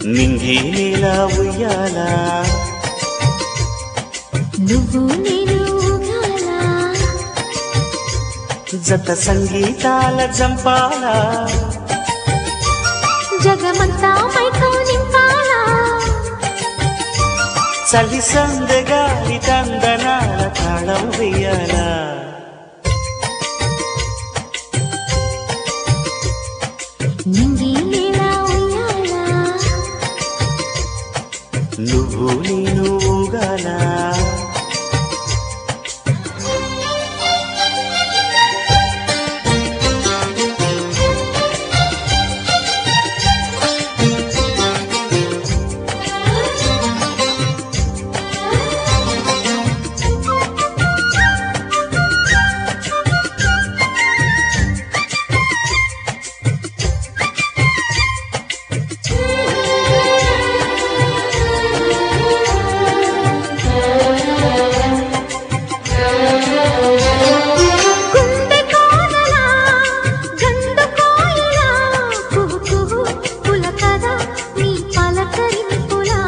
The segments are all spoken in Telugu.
నింగి నీలా ఉయ్యాలా నువ్వు నేను ఊగాలా జత సంగీతాల జంపాలా జగమంతా మైకం నింపాలా చలి సందగాలి తందనాల తాళం వేయాలా నింగి నీలా ఉయ్యాలా నువ్వు నేను ఊగాలా గుండె కోనలా గండు కోయిలా కుహు కుహు పులకదా నీ పలకరింపులా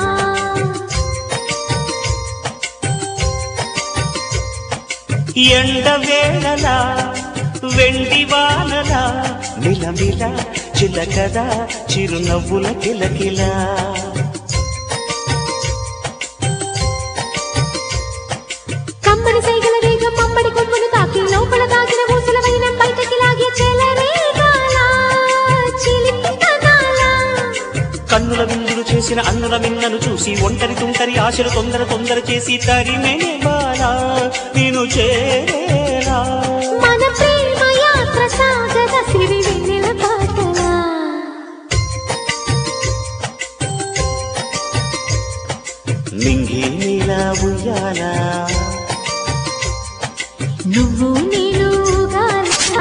ఎండ వేళలా వెండి వానలా మిలమిల చిలకదా చిరునవ్వుల కిలకిలా కమ్మడి సైగల వేగం మమ్మడి కొమ్మును తాకి లోపల దాగిన ఊసల వైనం బయటకి లాగే చెలరేగాల చిలిపి కదాల కన్నుల విందులు చేసిన అన్నుల మిన్నను చూసి ఒంటరి తుంటరి ఆశలు తొందర తొందర చేసి తరిమే బాలా నేను చేరేలా మన ప్రేమ యాత్ర సాగద సిరి వెన్నెల పాటలా నింగి నీలా ఉయ్యాలా నువ్వు నేను ఊగాలా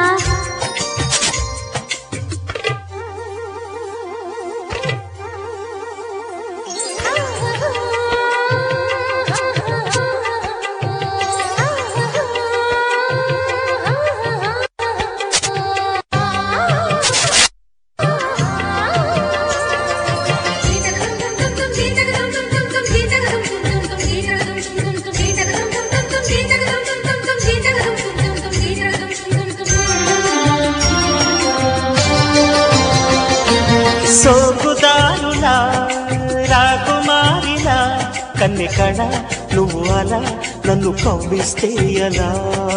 సోకుదారులా రాకుమారిలా కన్నె కళ నువ్వు అలా నన్ను కవ్విస్తే ఎలా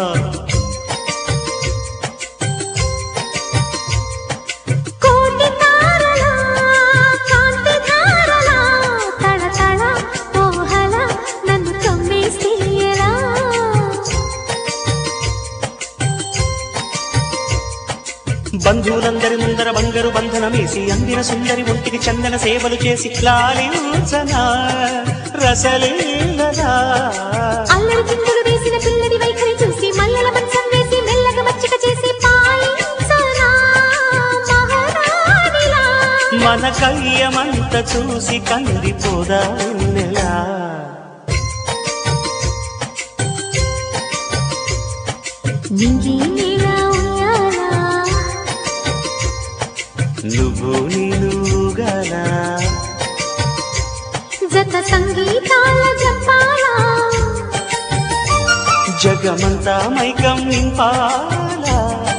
కోటి తారలా కాంతి తారలా తళతళ ఓహల నన్ను కమ్మేసేయలా బంధువులందరి ముందర బంగారు బంధనమేసి అందిన సుందరి ఒంటికి చందన సేవలు చేసి లాలించనా రసలీలనా అల్లరి చిందులు వేసిన పిల్లడి వైఖరి చూసి మల్లెల మంచం వేసి మెల్లగా మచ్చిక చేసి పాలించనా మహారాణిలా మన కయ్యమంత చూసి కందిపోదా నెలా నింగి నీలా ఉయ్యాలా నువ్వు నీనుగానా జత సంగీతాల జపాలా జగమంతా మైకం నింపాలా